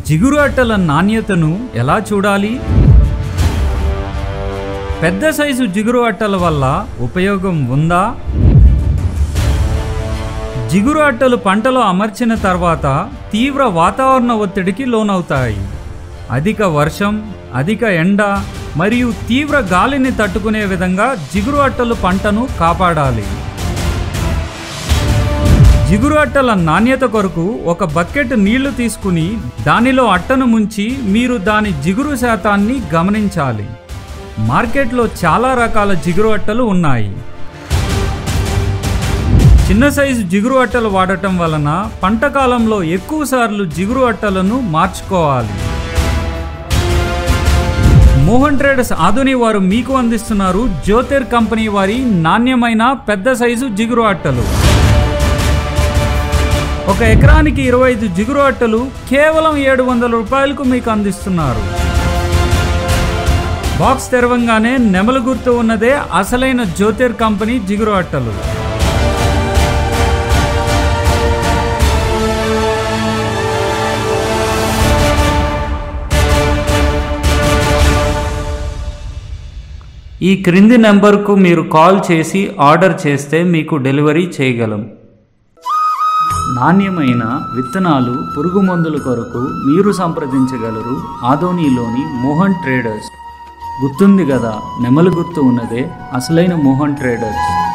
జిగురు అట్టల నాణ్యతను ఎలా చూడాలి పెద్ద సైజు జిగురు అట్టల వల్ల ఉపయోగం ఉందా జిగురు అట్టలు పంటలో అమర్చిన తర్వాత తీవ్ర వాతావరణ ఒత్తిడికి లోనవుతాయి అధిక వర్షం అధిక ఎండ మరియు తీవ్ర గాలిని తట్టుకునే విధంగా జిగురు అట్టలు పంటను కాపాడాలి జిగురు అట్టల నాణ్యత కొరకు ఒక బకెట్ నీళ్లు తీసుకుని దానిలో అట్టను ముంచి మీరు దాని జిగురు శాతాన్ని గమనించాలి మార్కెట్లో చాలా రకాల జిగురు అట్టలు ఉన్నాయి చిన్న సైజు జిగురు అట్టలు వాడటం వలన పంట కాలంలో ఎక్కువ సార్లు జిగురు అట్టలను మార్చుకోవాలి మోహన్ ట్రేడర్స్ ఆధుని వారు మీకు అందిస్తున్నారు జ్యోతిర్ కంపెనీ వారి నాణ్యమైన పెద్ద సైజు జిగురు అట్టలు ఒక ఎకరానికి ఇరవై ఐదు జిగురు అట్టలు కేవలం ఏడు వందల రూపాయలకు మీకు అందిస్తున్నారు బాక్స్ తెరవంగానే నెమలు గుర్తు ఉన్నదే అసలైన జ్యోతిర్ కంపెనీ జిగురు అట్టలు ఈ క్రింది నెంబర్కు మీరు కాల్ చేసి ఆర్డర్ చేస్తే మీకు డెలివరీ చేయగలం నాణ్యమైన విత్తనాలు పురుగు మందుల కొరకు మీరు సంప్రదించగలరు ఆదోనిలోని మోహన్ ట్రేడర్స్ గుర్తుంది కదా నెమలి గుర్తు ఉన్నదే అసలైన మోహన్ ట్రేడర్స్